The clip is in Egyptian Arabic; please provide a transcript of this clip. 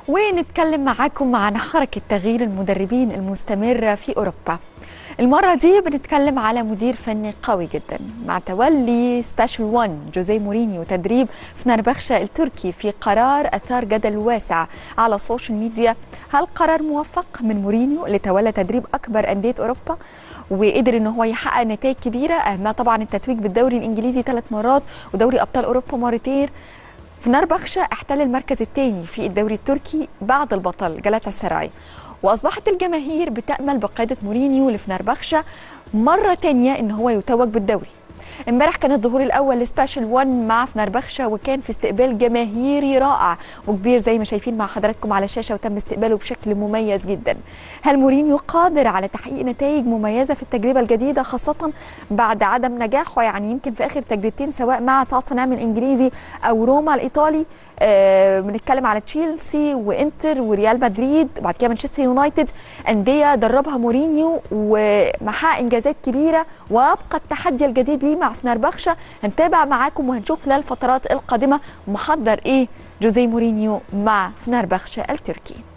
ونتكلم معاكم عن حركة تغيير المدربين المستمرة في أوروبا المرة دي بنتكلم على مدير فني قوي جدا مع تولي سبيشال 1 جوزيه مورينيو تدريب فنربخشة التركي في قرار أثار جدل واسع على السوشيال ميديا هل قرار موفق من مورينيو اللي تولى تدريب أكبر أندية أوروبا وقدر ان هو يحقق نتائج كبيره اهمها طبعا التتويج بالدوري الانجليزي ثلاث مرات ودوري ابطال اوروبا مرتين فنربخشة احتل المركز الثاني في الدوري التركي بعد البطل جلاتا سراي واصبحت الجماهير بتامل بقياده مورينيو لفنربخشة مره تانية ان هو يتوج بالدوري امبارح كان الظهور الاول لسبيشال 1 مع فنربخشة وكان في استقبال جماهيري رائع وكبير زي ما شايفين مع حضراتكم على الشاشه وتم استقباله بشكل مميز جدا هل مورينيو قادر على تحقيق نتائج مميزه في التجربه الجديده خاصه بعد عدم نجاحه يعني يمكن في اخر تجربتين سواء مع توتنهام الانجليزي او روما الايطالي آه بنتكلم على تشيلسي وانتر وريال مدريد وبعد كده مانشستر يونايتد انديه دربها مورينيو ومحقق انجازات كبيره وابقى التحدي الجديد ليه مع فنربخشة هنتابع معاكم وهنشوف خلال الفترات القادمه محضر ايه جوزيه مورينيو مع فنربخشة التركي